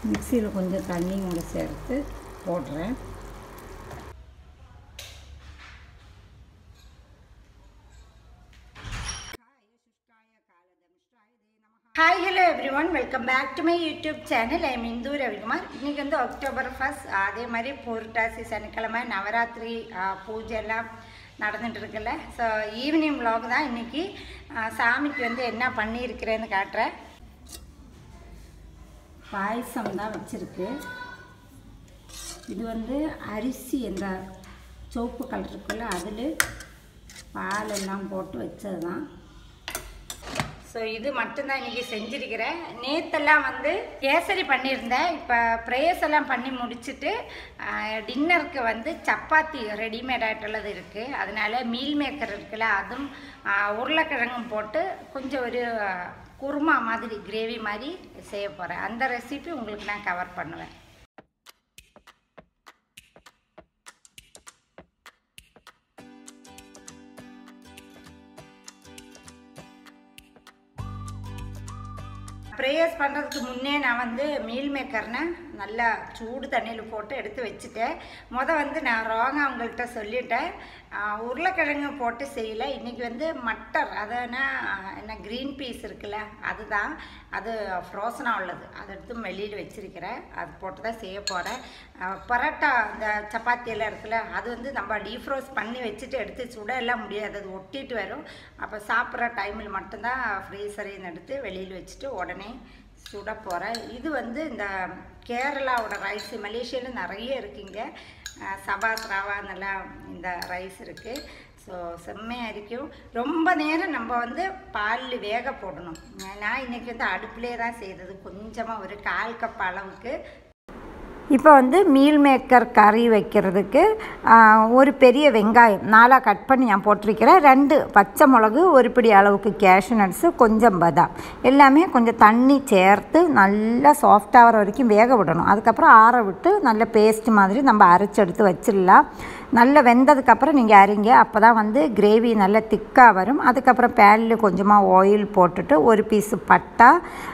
மிக்சியில் கொஞ்சம் தண்ணி கூட சேர்த்து போடுறேன் hi hello everyone welcome back to my YouTube channel I am Indhu Ravikumar இன்றைக்கி வந்து அக்டோபர் ஃபஸ்ட் அதே மாதிரி புரட்டாசி சனிக்கிழமை நவராத்திரி ஆ, பூஜை எல்லாம் நடந்துட்டு இருக்குல்ல ஸோ ஈவினிங் vlog தான் இன்றைக்கி சாமிக்கு வந்து என்ன பண்ணியிருக்கிறேன்னு காட்டுறேன் பாயசம் தான் வச்சுருக்கு இது வந்து அரிசி இந்த சிவப்பு கலர் இருக்குல்ல அதில் பால் எல்லாம் போட்டு வச்சது தான் ஸோ இது மட்டும்தான் இன்றைக்கி செஞ்சுருக்கிறேன் நேத்தெல்லாம் வந்து கேசரி பண்ணியிருந்தேன் இப்போ ப்ரேயர்ஸ் எல்லாம் பண்ணி முடிச்சுட்டு டின்னருக்கு வந்து சப்பாத்தி ரெடிமேட் ஆகிட்டுள்ளது இருக்குது அதனால மீல் மேக்கர் இருக்குல்ல அதுவும் ஆ, உருளைக்கிழங்கும் போட்டு கொஞ்சம் ஒரு குருமா மாதிரி கிரேவி மாதிரி செய்ய போகிறேன் அந்த ரெசிபி உங்களுக்கு நான் கவர் பண்ணுவேன் ப்ரேயர்ஸ் பண்ணுறதுக்கு முன்னே நான் வந்து மீல் மேக்கர்னை நல்லா சூடு தண்ணியில் போட்டு எடுத்து வச்சுட்டேன் முத வந்து நான் ராங் அவங்கள்ட்ட சொல்லிட்டேன் ஆஹ் உருளைக்கிழங்கு போட்டு செய்யலை இன்றைக்கி வந்து மட்டர் அதுனா என்ன க்ரீன் பீஸ் இருக்குல்ல அதுதான் அது ஃப்ரோசனாக உள்ளது அதை எடுத்து வெளியில் வச்சிருக்கிறேன் அது போட்டு தான் செய்ய போகிறேன் பரோட்டா இந்த சப்பாத்தி எல்லாம் இருக்குல்ல அது வந்து நம்ம டீஃப்ரோஸ் பண்ணி வச்சுட்டு எடுத்து சுட எல்லாம் முடியாது அது ஒட்டிட்டு வரும் அப்போ சாப்பிட்ற டைமில் மட்டும்தான் ஃப்ரீசரையும் எடுத்து வெளியில் வச்சுட்டு உடனே சுட போகிறேன் இது வந்து இந்த கேரளாவோட ரைஸ் மலேசியாவில் நிறைய இருக்குங்க அஹ் சபாஸ் ராவான்னெல்லாம் இந்த ரைஸ் இருக்குது ஸோ செம்மையாக இருக்கும் ரொம்ப நேரம் நம்ம வந்து பாலில் வேக போடணும் நான் இன்றைக்கி வந்து அடுப்புலேயே தான் செய்தது கொஞ்சமாக ஒரு கால் கப் அளவுக்கு இப்போ வந்து மீல் மேக்கர் கறி வைக்கிறதுக்கு ஆ, ஒரு பெரிய வெங்காயம் நாலாக கட் பண்ணி நான் போட்டிருக்கிறேன் ரெண்டு பச்சை மிளகு ஒரு பிடி அளவுக்கு கேஷ்யூ நட்ஸு கொஞ்சம் பதாம் எல்லாமே கொஞ்சம் தண்ணி சேர்த்து நல்லா சாஃப்டாகிற வரைக்கும் வேக விடணும் அதுக்கப்புறம் ஆற விட்டு நல்ல பேஸ்ட் மாதிரி நம்ம அரைச்சி எடுத்து வச்சிடலாம் நல்லா வெந்ததுக்கப்புறம் நீங்கள் அரிங்க அப்போ தான் வந்து கிரேவி நல்லா திக்காக வரும் அதுக்கப்புறம் பேனில் கொஞ்சமாக ஆயில் போட்டுட்டு ஒரு பீஸு பட்டா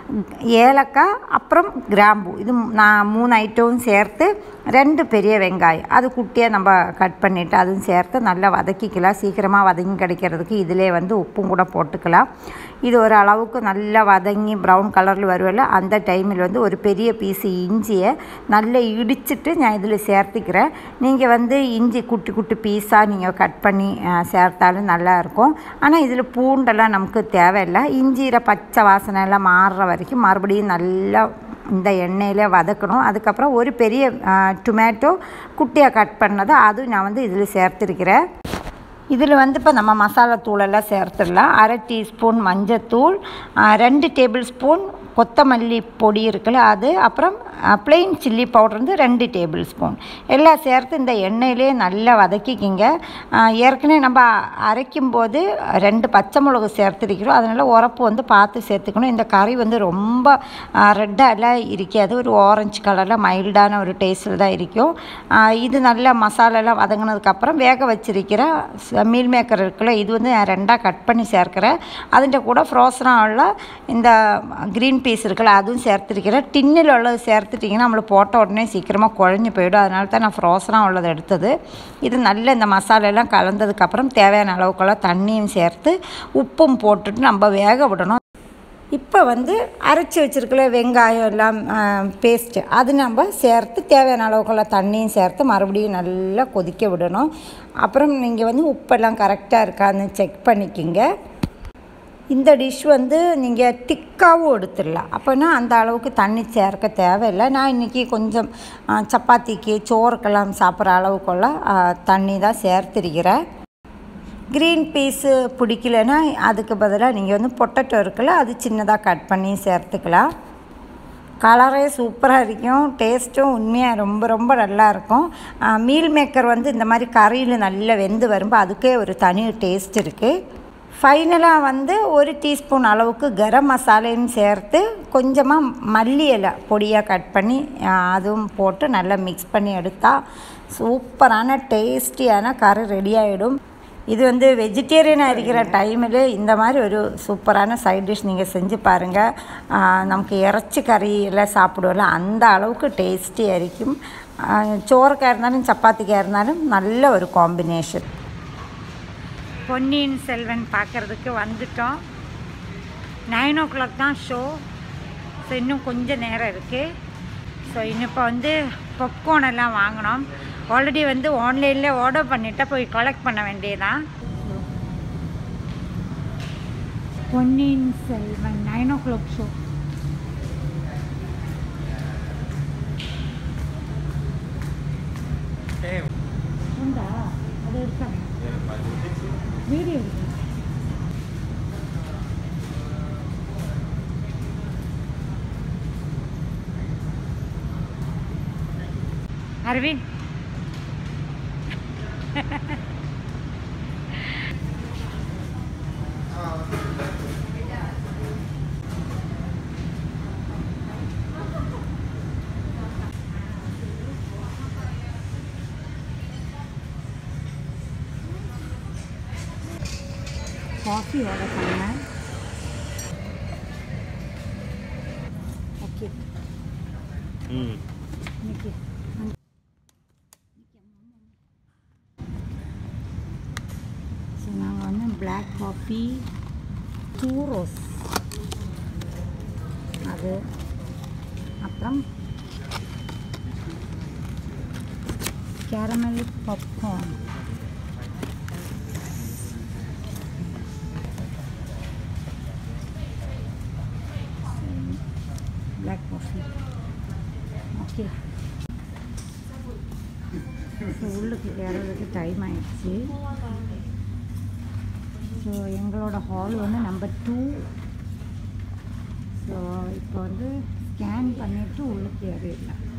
ஏலக்காய் அப்புறம் கிராம்பு இது நான் மூணு ஐட்டமும் சேர்த்து ரெண்டு பெரிய வெங்காயம் அது குட்டியாக நம்ம கட் பண்ணிவிட்டு அதுவும் சேர்த்து நல்லா வதக்கிக்கலாம் சீக்கிரமாக வதங்கி கிடைக்கிறதுக்கு இதிலே வந்து உப்பும் கூட போட்டுக்கலாம் இது ஒரு அளவுக்கு நல்லா வதங்கி ப்ரௌன் கலரில் வருவல அந்த டைமில் வந்து ஒரு பெரிய பீஸு இஞ்சியை நல்லா இடிச்சிட்டு நான் இதில் சேர்த்துக்கிறேன் நீங்கள் வந்து இஞ்சி குட்டி குட்டி பீஸாக நீங்கள் கட் பண்ணி அஹ், சேர்த்தாலும் நல்லாயிருக்கும் ஆனால் இதில் பூண்டெல்லாம் நமக்கு தேவையில்லை இஞ்சியில் பச்சை வாசனை எல்லாம் மாறுற வரைக்கும் மறுபடியும் நல்லா இந்த எண்ணெயில் வதக்கணும் அதுக்கப்புறம் ஒரு பெரிய டொமேட்டோ குட்டியாக கட் பண்ணதை அதுவும் நான் வந்து இதில் சேர்த்துருக்கிறேன் இதில் வந்து இப்போ நம்ம மசாலா தூளெல்லாம் சேர்த்துடலாம் அரை டீஸ்பூன் மஞ்சத்தூள் ஆ, ரெண்டு டேபிள் ஸ்பூன் கொத்தமல்லி பொடி இருக்குல்ல அது அப்புறம் ப்ளெயின் சில்லி பவுடர் வந்து ரெண்டு டேபிள் ஸ்பூன் எல்லாம் சேர்த்து இந்த எண்ணெயிலே நல்லா வதக்கிக்கிங்க ஆ, ஏற்கனவே நம்ம அரைக்கும் போது ரெண்டு பச்சை மிளகு சேர்த்துருக்கிறோம் அதனால் உரப்பு வந்து பார்த்து சேர்த்துக்கணும் இந்த கறி வந்து ரொம்ப ரெட்டாக எல்லாம் இருக்காது ஒரு ஆரஞ்சு கலரில் மைல்டான ஒரு டேஸ்ட்டில் தான் இருக்கும் ஆ, இது நல்லா மசாலாலாம் வதங்கினதுக்கப்புறம் வேக வச்சிருக்கிற ச- மீல் மேக்கர் இருக்குல்ல இது வந்து நான் ரெண்டாக கட் பண்ணி சேர்க்கிறேன் அதுൻ്റെ கூட ஃப்ரோசனாக உள்ள இந்த க்ரீன் பீஸ் இருக்குல்ல அதுவும் சேர்த்துருக்கிறேன் டின்னில் உள்ளது சேர்த்துட்டிங்கன்னா நம்மளை போட்ட உடனே சீக்கிரமாக குழஞ்சி போயிடும் அதனால தான் நான் ஃப்ரோசனாக உள்ளதை எடுத்தது இது நல்ல இந்த மசாலெல்லாம் கலந்ததுக்கப்புறம் தேவையான அளவுக்கெல்லாம் தண்ணியும் சேர்த்து உப்பும் போட்டுட்டு நம்ம வேக விடணும் இப்போ வந்து அரைச்சி வச்சிருக்கல வெங்காயம் எல்லாம் பேஸ்ட்டு அது நம்ம சேர்த்து தேவையான அளவுக்குள்ள தண்ணியும் சேர்த்து மறுபடியும் நல்லா கொதிக்க விடணும் அப்புறம் நீங்கள் வந்து உப்பெல்லாம் கரெக்டாக இருக்கான்னு செக் பண்ணிக்கிங்க இந்த டிஷ் வந்து நீங்கள் திக்காகவும் எடுத்துடலாம் அப்போனா அந்த அளவுக்கு தண்ணி சேர்க்க தேவையில்லை நான் இன்றைக்கி கொஞ்சம் ஆ, சப்பாத்திக்கு சோறுக்கெல்லாம் சாப்பிட்ற அளவுக்குள்ள ஆ, தண்ணி தான் சேர்த்திருக்கிறேன் க்ரீன் பீஸு பிடிக்கலன்னா அதுக்கு பதிலாக நீங்கள் வந்து பொட்டட்டோ இருக்குல்ல அது சின்னதாக கட் பண்ணி சேர்த்துக்கலாம் கலரே சூப்பராக இருக்கும் டேஸ்ட்டும் உண்மையாக ரொம்ப ரொம்ப நல்லா இருக்கும் மீல் மேக்கர் வந்து இந்த மாதிரி கறியில் நல்லா வெந்து வரும்போது அதுக்கே ஒரு தனி டேஸ்ட் இருக்குது ஃபைனலாக வந்து ஒரு டீஸ்பூன் அளவுக்கு கரம் மசாலையும் சேர்த்து கொஞ்சமாக மல்லி இலை பொடியாக கட் பண்ணி ஆ, அதுவும் போட்டு நல்லா மிக்ஸ் பண்ணி எடுத்தால் சூப்பரான டேஸ்டியான கறி ரெடி ஆகிடும் இது வந்து வெஜிடேரியனாக இருக்கிற டைமில் இந்த மாதிரி ஒரு சூப்பரான சைட் டிஷ் நீங்கள் செஞ்சு பாருங்கள் நமக்கு இறைச்சி கறி எல்லாம் சாப்பிடுவோம்ல அந்த அளவுக்கு டேஸ்டியாக இருக்கும் சோறுக்காக இருந்தாலும் சப்பாத்திக்காக இருந்தாலும் நல்ல ஒரு காம்பினேஷன் பொன்னியின் செல்வன் பார்க்குறதுக்கு வந்துட்டோம் நைன் ஓ கிளாக் தான் ஷோ ஸோ இன்னும் கொஞ்சம் நேரம் இருக்குது ஸோ இன்னும் இப்போ வந்து பொப்கார்ன் எல்லாம் வாங்கினோம் ஆல்ரெடி வந்து ஆன்லைனில் ஆர்டர் பண்ணிட்டா போய் கலெக்ட் பண்ண வேண்டியதான் Ponniyin Selvan nine o'clock show உண்டா அது எடுத்தாங்க வீடியோ எடுத்து அரவிந்த் காஃபி ஆர்டர் பண்ணேன் ஓகே ம் இன்னைக்கு ஸோ நாங்கள் வந்து பிளாக் காஃபி டூ ரோஸ் அது அப்புறம் caramel popcorn black coffee okay so உள்ளுக்கு ஏறதுக்கு டைம் ஆயிடுச்சு ஸோ எங்களோட ஹால் வந்து நம்பர் டூ ஸோ இப்போ வந்து ஸ்கேன் பண்ணிவிட்டு உள்ளுக்கு ஏறிடலாம்